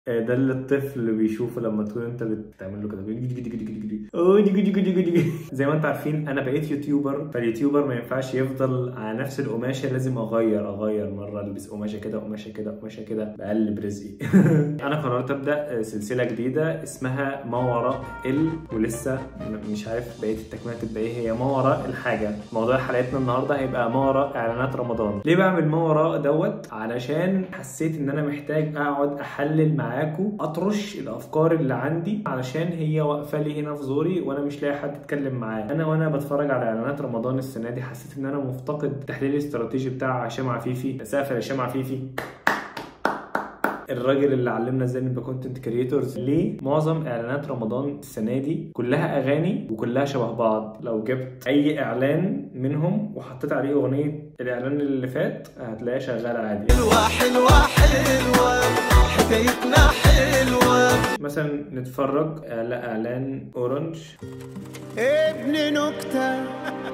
آه، ده اللي الطفل بيشوفه لما تكون انت بتعمل له كده جدي جدي جدي جدي جدي أوه، جدي جدي جدي جدي جدي. زي ما انتم عارفين انا بقيت يوتيوبر فاليوتيوبر ما ينفعش يفضل على نفس القماشه لازم اغير اغير مره البس قماشه كده قماشه كده قماشه كده بقلب رزقي انا قررت ابدا سلسله جديده اسمها ما وراء ال ولسه م- مش عارف بقيه التكمله تبقى ايه هي ما وراء الحاجه موضوع حلقتنا النهارده هيبقى ما وراء اعلانات رمضان ليه بعمل ما وراء دوت علشان حسيت ان انا محتاج اقعد احلل معاكم اطرش الافكار اللي عندي علشان هي واقفه لي هنا في زوري وانا مش لاقي حد اتكلم معاه انا وانا بتفرج على اعلانات رمضان السنه دي حسيت ان انا مفتقد التحليل الاستراتيجي بتاع هشام عفيفي سقف هشام عفيفي الراجل اللي علمنا ازاي نبقى كونتنت كريتورز ليه معظم اعلانات رمضان السنه دي كلها اغاني وكلها شبه بعض لو جبت اي اعلان منهم وحطيت عليه اغنيه الاعلان اللي فات هتلاقيها شغاله عادي حلوة حلوة حلوة حكايتنا حلوة مثلا نتفرج على اعلان اورنج ابن نكتة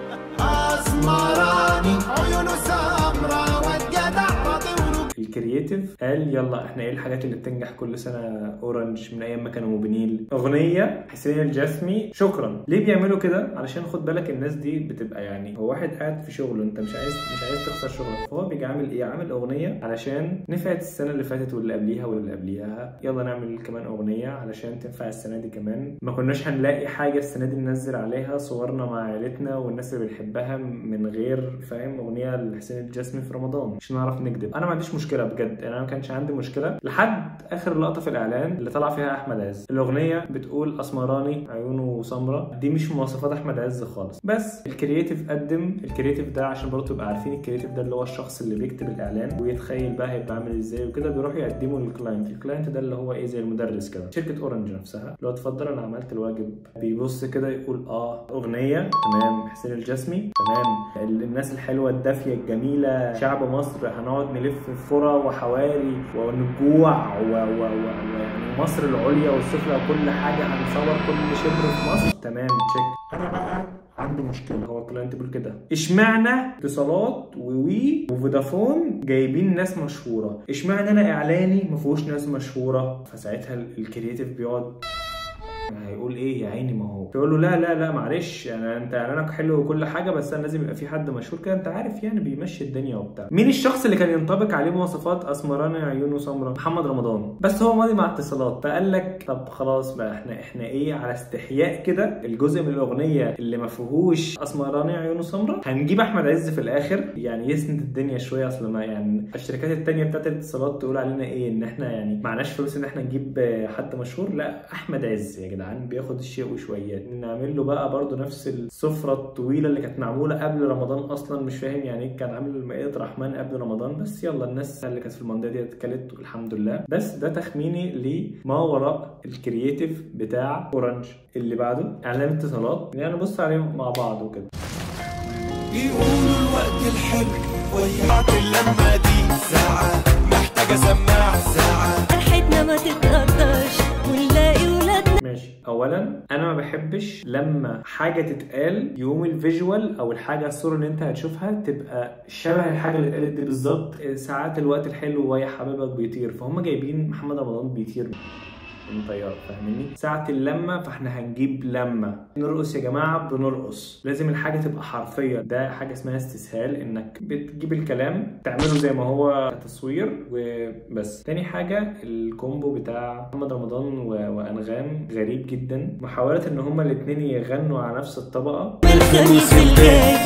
أسمراني عيونه سمرا والجدع راضي الكرييتيف قال يلا احنا ايه الحاجات اللي بتنجح كل سنه اورنج من ايام ما كانوا موبينيل اغنيه حسين الجسمي شكرا ليه بيعملوا كده علشان خد بالك الناس دي بتبقى يعني هو واحد قاعد في شغله انت مش عايز مش عايز تخسر شغلك فهو بيجي عامل ايه عامل اغنيه علشان نفعت السنه اللي فاتت واللي قبليها واللي قبليها يلا نعمل كمان اغنيه علشان تنفع السنه دي كمان ما كناش هنلاقي حاجه السنه دي ننزل عليها صورنا مع عائلتنا والناس اللي بنحبها من غير فاهم اغنيه لحسين الجسمي في رمضان مش هنعرف نكذب انا ما عنديش مشكله بجد انا ما كانش عندي مشكله لحد اخر لقطه في الاعلان اللي طلع فيها احمد عز الاغنيه بتقول اسمراني عيونه سمراء دي مش مواصفات احمد عز خالص بس الكرييتيف قدم الكرييتيف ده عشان برضه تبقى عارفين الكرييتيف ده اللي هو الشخص اللي بيكتب الاعلان ويتخيل بقى هيبقى عامل ازاي وكده بيروح يقدمه للكلاينت الكلاينت ده اللي هو ايه زي المدرس كده شركه اورنج نفسها اللي هو اتفضل انا عملت الواجب بيبص كده يقول اه اغنيه تمام حسين الجسمي تمام ال- الناس الحلوه الدافيه الجميله شعب مصر هنقعد نلف في قرى وحواري ونجوع و- و- و- ويعني مصر العليا والسفلى وكل حاجه هنصور كل شبر في مصر تمام تشيك انا بقى عنده مشكله هو الكلاينت بيقول كده اشمعنى اتصالات ووي وفودافون جايبين ناس مشهوره اشمعنى انا اعلاني ما فيهوش ناس مشهوره فساعتها ال- الكرييتيف بيقعد هيقول ايه يا عيني ما هو فيقول له لا لا لا معلش يعني انت اعلانك حلو وكل حاجه بس انا لازم يبقى في حد مشهور كده انت عارف يعني بيمشي الدنيا وبتاع مين الشخص اللي كان ينطبق عليه مواصفات اسمراني عيونه سمراء محمد رمضان بس هو ماضي مع اتصالات فقال لك طب خلاص بقى احنا احنا ايه على استحياء كده الجزء من الاغنيه اللي ما فيهوش اسمراني عيونه سمراء هنجيب احمد عز في الاخر يعني يسند الدنيا شويه اصل ما يعني الشركات التانية بتاعت الاتصالات تقول علينا ايه ان احنا يعني معناش فلوس ان احنا نجيب حد مشهور لا احمد عز يا جدعان بياخد الشيء وشويات نعمل له بقى برضو نفس السفره الطويله اللي كانت معموله قبل رمضان اصلا مش فاهم يعني ايه كان عامل مائده رحمن قبل رمضان بس يلا الناس اللي كانت في المنطقه دي اتكلت الحمد لله بس ده تخميني لما وراء الكرييتيف بتاع اورنج اللي بعده اعلان اتصالات يعني نبص عليهم مع بعض وكده يقولوا الوقت الحلو وياك اللمة دي ساعة محتاجة سماع ساعة فرحتنا ما تتقدرش ونلاقي ولادنا ماشي اولا انا ما بحبش لما حاجه تتقال يقوم الفيجوال او الحاجه الصوره اللي انت هتشوفها تبقى شبه الحاجه اللي اتقالت دي بالظبط ساعات الوقت الحلو ويا حبيبك بيطير فهم جايبين محمد رمضان بيطير من طيار فاهمني ساعة اللمة فاحنا هنجيب لمة نرقص يا جماعة بنرقص لازم الحاجة تبقى حرفية ده حاجة اسمها استسهال انك بتجيب الكلام تعمله زي ما هو تصوير وبس تاني حاجة الكومبو بتاع محمد رمضان و... وانغام غريب جدا محاولة ان هما الاتنين يغنوا على نفس الطبقة الخميس الجاي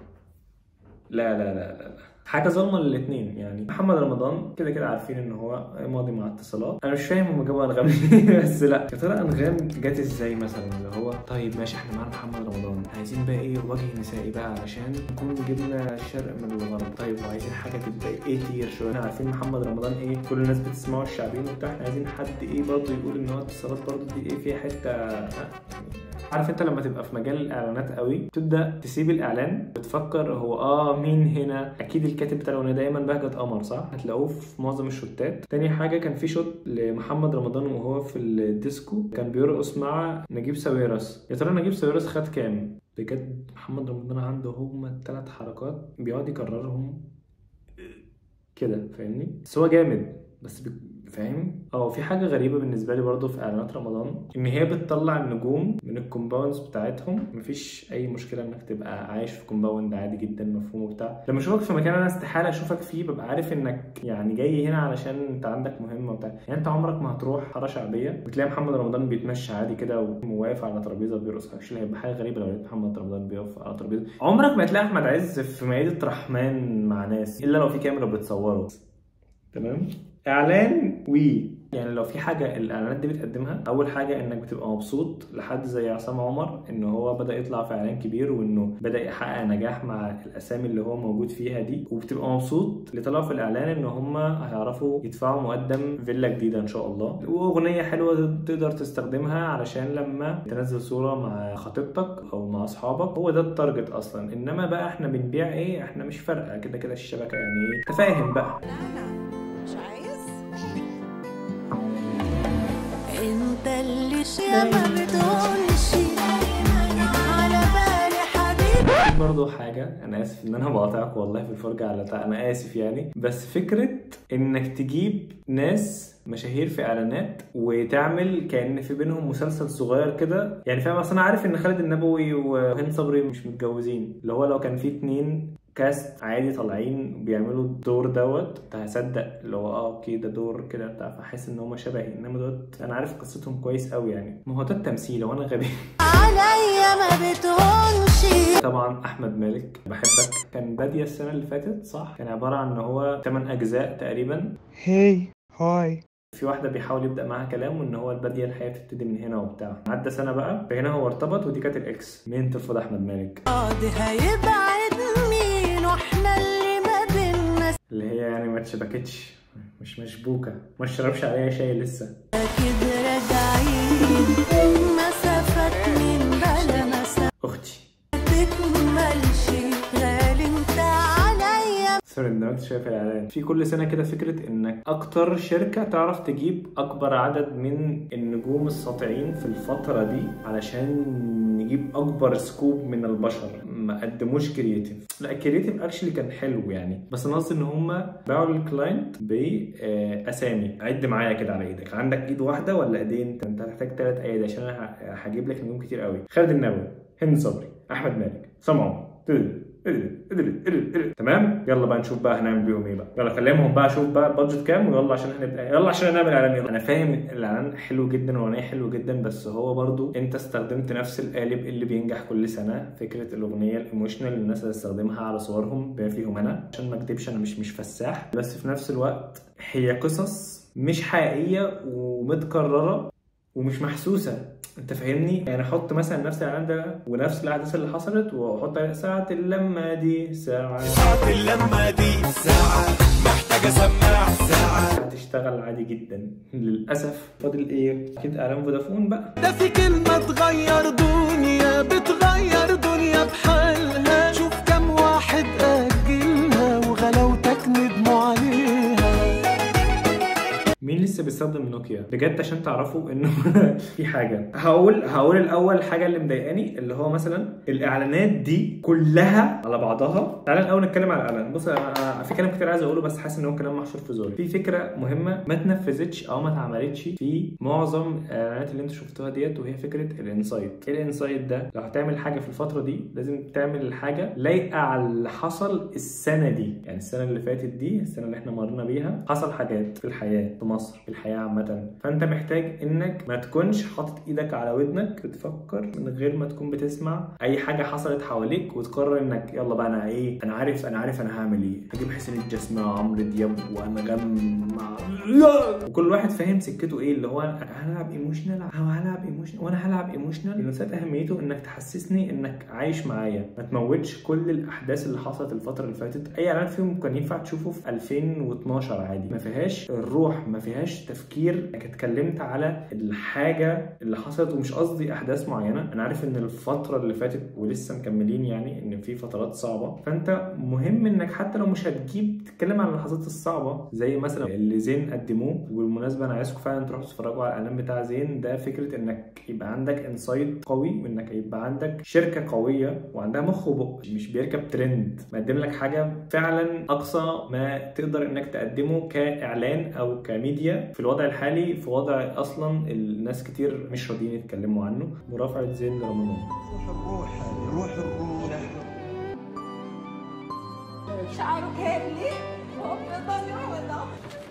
لا لا لا لا, لا. حاجه ظلمه للاثنين يعني محمد رمضان كده كده عارفين ان هو ماضي مع اتصالات انا مش فاهم هم جابوا انغام ليه، بس لا يا ترى انغام جت ازاي مثلا اللي هو طيب ماشي احنا معانا محمد رمضان عايزين بقى ايه وجه نسائي بقى علشان نكون جبنا الشرق من الغرب طيب وعايزين حاجه تبقى ايه تير شويه احنا عارفين محمد رمضان ايه كل الناس بتسمعه الشعبيين وبتاع احنا عايزين حد ايه برضه يقول ان هو اتصالات برضه دي ايه فيها حته ها؟ عارف انت لما تبقى في مجال الاعلانات قوي تبدا تسيب الاعلان بتفكر هو اه مين هنا اكيد الكاتب بتاع الاغنيه دايما بهجت قمر صح هتلاقوه في معظم الشوتات تاني حاجه كان في شوت لمحمد رمضان وهو في الديسكو كان بيرقص مع نجيب ساويرس يا ترى نجيب ساويرس خد كام بجد محمد رمضان عنده هما الثلاث حركات بيقعد يكررهم كده فاهمني بس هو جامد بس بي... فاهم اه في حاجه غريبه بالنسبه لي برضو في اعلانات رمضان ان هي بتطلع النجوم من الكومباوندز بتاعتهم مفيش اي مشكله انك تبقى عايش في كومباوند عادي جدا مفهوم وبتاع لما اشوفك في مكان انا استحاله اشوفك فيه ببقى عارف انك يعني جاي هنا علشان انت عندك مهمه وبتاع يعني انت عمرك ما هتروح حاره شعبيه وتلاقي محمد رمضان بيتمشى عادي كده وواقف على ترابيزه بيرقص اكشلي هيبقى حاجه غريبه لو لقيت محمد رمضان بيقف على ترابيزه عمرك ما تلاقي احمد عز في مائده رحمن مع ناس الا لو في كاميرا بتصوره تمام اعلان وي يعني لو في حاجه الاعلانات دي بتقدمها اول حاجه انك بتبقى مبسوط لحد زي عصام عمر ان هو بدا يطلع في اعلان كبير وانه بدا يحقق نجاح مع الاسامي اللي هو موجود فيها دي وبتبقى مبسوط اللي طلعوا في الاعلان ان هم هيعرفوا يدفعوا مقدم فيلا جديده ان شاء الله واغنيه حلوه تقدر تستخدمها علشان لما تنزل صوره مع خطيبتك او مع اصحابك هو ده التارجت اصلا انما بقى احنا بنبيع ايه احنا مش فارقه كده كده الشبكه يعني ايه أنت فاهم بقى مش عايز انت اللي شيء ما بتقولش على بالي حبيبي في برضه حاجة أنا آسف إن أنا بقاطعك والله في الفرجة على بتاع أنا آسف يعني بس فكرة إنك تجيب ناس مشاهير في اعلانات وتعمل كان في بينهم مسلسل صغير كده يعني فاهم اصل انا عارف ان خالد النبوي وهند صبري مش متجوزين اللي هو لو كان في اتنين كاست عادي طالعين بيعملوا الدور دوت انت هصدق اللي هو اه اوكي ده دور كده بتاع فحاسس ان هم شبهي انما دوت انا عارف قصتهم كويس قوي يعني ما هو ده التمثيل وانا غبي عليا ما بتهونش طبعا احمد مالك بحبك كان بادية السنه اللي فاتت صح كان عباره عن ان هو 8 اجزاء تقريبا Hey, hi. في واحده بيحاول يبدا معاها كلام وان هو الباديه الحياه بتبتدي من هنا وبتاع عدى سنه بقى فهنا هو ارتبط ودي كانت الاكس مين ترفض احمد مالك قاضي هيبعد مين واحنا اللي ما بينا اللي هي يعني ما اتشبكتش مش مشبوكه ما اشربش عليها شاي لسه اكيد راجعين مسافات من بلا مسافة اختي تكملش غالي انت عليا سوري اندمجت شويه في الاعلان في كل سنه كده فكره انك اكتر شركه تعرف تجيب اكبر عدد من النجوم الساطعين في الفتره دي علشان نجيب اكبر سكوب من البشر ما قدموش كرييتيف لا الكرييتيف اكشلي كان حلو يعني بس انا قصدي ان هم باعوا للكلاينت باسامي عد معايا كده على ايدك عندك ايد واحده ولا ايدين انت هتحتاج ثلاث ايادي عشان انا ه- هجيب لك نجوم كتير قوي خالد النبوي هند صبري احمد مالك سام عمر تدل- تدل- تدل- تدل- تدل. تمام يلا بقى نشوف بقى هنعمل بيهم ايه بقى يلا كلمهم بقى شوف بقى البادجت كام ويلا عشان هنبدا يلا عشان نعمل اعلان يلا انا فاهم الاعلان حلو جدا والاغنيه حلو جدا بس هو برضو انت استخدمت نفس القالب اللي بينجح كل سنه فكره الاغنيه الايموشنال اللي الناس هتستخدمها على صورهم بما فيهم انا عشان ما اكدبش انا مش مش فساح بس في نفس الوقت هي قصص مش حقيقيه ومتكرره ومش محسوسه انت فاهمني يعني احط مثلا نفس الاعلان ده ونفس الاحداث اللي حصلت واحط عليها ساعه اللمه دي ساعه ساعة اللمة دي ساعة محتاجة سماع ساعة هتشتغل عادي جدا للاسف فاضل ايه اكيد اعلان فودافون بقى ده في كلمة تغير دنيا بتغير دنيا بحالها شوف كم واحد أجلها وغلاوتك ندموا عليها مين لسه بيستخدم نوكيا بجد عشان تعرفوا انه في حاجه هقول هقول الاول حاجه اللي مضايقاني اللي هو مثلا الاعلانات دي كلها على بعضها تعالى الاول نتكلم على الاعلان بص انا في كلام كتير عايز اقوله بس حاسس ان هو كلام محشور في زوري في فكره مهمه ما اتنفذتش او ما اتعملتش في معظم الاعلانات اللي انتوا شفتوها ديت وهي فكره الانسايت ايه الانسايت ده لو هتعمل حاجه في الفتره دي لازم تعمل الحاجه لايقه على اللي حصل السنه دي يعني السنه اللي فاتت دي السنه اللي احنا مرينا بيها حصل حاجات في الحياه في مصر في الحياه عامه فانت محتاج انك ما تكونش حاطط ايدك على ودنك بتفكر من غير ما تكون بتسمع اي حاجه حصلت حواليك وتقرر انك يلا بقى انا ايه انا عارف انا عارف انا هعمل ايه هجيب حسين الجسمي مع عمرو دياب وانغام مع وكل واحد فاهم سكته ايه اللي هو انا هلعب ايموشنال او هلعب ايموشنال وانا هلعب ايموشنال نسيت اهميته انك تحسسني انك عايش معايا ما تموتش كل الاحداث اللي حصلت الفتره اللي فاتت اي اعلان فيهم كان ينفع تشوفه في 2012 عادي ما فيهاش الروح ما فيهاش تفكير انك اتكلمت على الحاجه اللي حصلت ومش قصدي احداث معينه انا عارف ان الفتره اللي فاتت ولسه مكملين يعني ان في فترات صعبه فانت مهم انك حتى لو مش هتجيب تتكلم عن اللحظات الصعبه زي مثلا اللي زين قدموه وبالمناسبه انا عايزكم فعلا تروحوا تتفرجوا على الاعلان بتاع زين ده فكره انك يبقى عندك انسايت قوي وانك يبقى عندك شركه قويه وعندها مخ وبق مش بيركب ترند مقدم لك حاجه فعلا اقصى ما تقدر انك تقدمه كاعلان او كميديا اغنيه في الوضع الحالي في وضع اصلا الناس كتير مش راضيين يتكلموا عنه مرافعه زين رمضان روح الروح هذه روح الروح شعره كيرلي وابيض ولا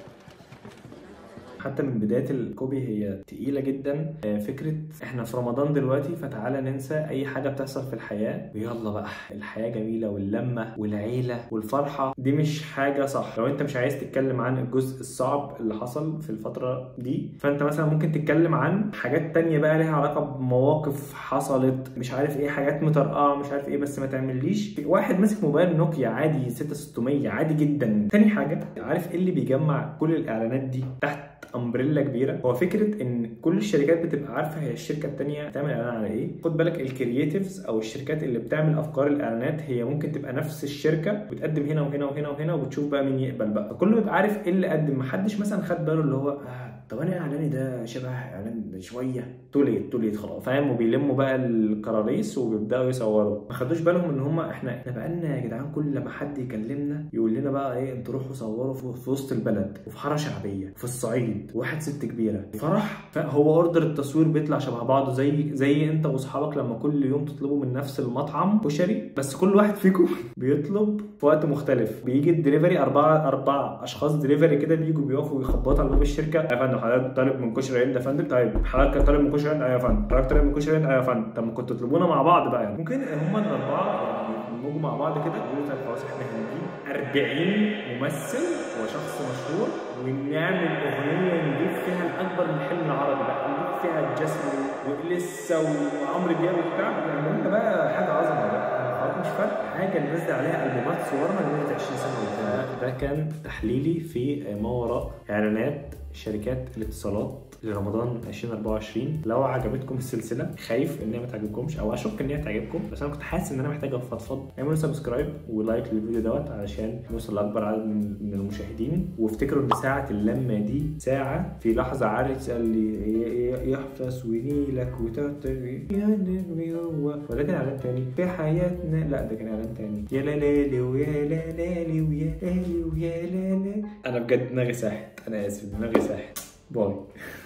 حتى من بدايه الكوبي هي تقيله جدا آه، فكره احنا في رمضان دلوقتي فتعالى ننسى اي حاجه بتحصل في الحياه ويلا بقى الحياه جميله واللمه والعيله والفرحه دي مش حاجه صح لو انت مش عايز تتكلم عن الجزء الصعب اللي حصل في الفتره دي فانت مثلا ممكن تتكلم عن حاجات تانية بقى ليها علاقه بمواقف حصلت مش عارف ايه حاجات مطرقعه مش عارف ايه بس ما تعمليش واحد ماسك موبايل نوكيا عادي 6600 عادي جدا تاني حاجه عارف ايه اللي بيجمع كل الاعلانات دي تحت امبريلا كبيره هو فكره ان كل الشركات بتبقى عارفه هي الشركه التانية بتعمل اعلان على ايه خد بالك الكرييتيفز او الشركات اللي بتعمل افكار الاعلانات هي ممكن تبقى نفس الشركه بتقدم هنا وهنا وهنا وهنا وبتشوف بقى مين يقبل بقى كله بيبقى عارف ايه اللي قدم محدش مثلا خد باله اللي هو آه طب انا اعلاني ده شبه اعلان شويه توليت توليت خلاص فاهم وبيلموا بقى الكراريس وبيبداوا يصوروا ما خدوش بالهم ان هم احنا احنا بقالنا يا جدعان كل لما حد يكلمنا يقول لنا بقى ايه انتوا روحوا صوروا في في وسط البلد وفي حاره شعبيه في الصعيد واحد ست كبيره فرح فهو اوردر التصوير بيطلع شبه بعضه زي زي انت واصحابك لما كل يوم تطلبوا من نفس المطعم كشري بس كل واحد فيكم بيطلب في وقت مختلف بيجي الدليفري اربعه اربع اشخاص دليفري كده بيجوا بيقفوا ويخبطوا على باب الشركه يا فندم حضرتك طالب من كشري هند يا فندم طيب حضرتك طالب من كشري هند ايوه يا فندم حضرتك طالب من كشري هند ايوه يا فندم طب ما كنتوا تطلبونا مع بعض بقى يعني ممكن هم الاربعه يدمجوا مع بعض كده يقولوا طيب خلاص احنا هنجيب 40 ممثل وشخص مشهور ونعمل اغنيه نجيب فيها الاكبر من الحلم العربي بقى نجيب فيها الجسمي واليسا وعمرو دياب وبتاع يعملوا لنا بقى حاجه عظمه بقى خلاص مش فارقه حاجه ننزل عليها البومات صورنا لمده 20 سنه قدام ده كان تحليلي في ما وراء اعلانات شركات الاتصالات لرمضان 2024 لو عجبتكم السلسله خايف ان هي ما تعجبكمش او اشك ان هي تعجبكم بس انا كنت حاسس ان انا محتاج افضفض اعملوا سبسكرايب ولايك للفيديو دوت علشان نوصل لاكبر عدد من من المشاهدين وافتكروا ان ساعه اللمه دي ساعه في لحظه عارف اللي يحفظ ونيلك وتعتري يا نبي هو ولا كان اعلان تاني في حياتنا لا ده كان اعلان تاني يا لا لالي ويا لا لالي ويا لالي ويا لا لا انا بجد دماغي ساحت انا اسف دماغي ساحت باي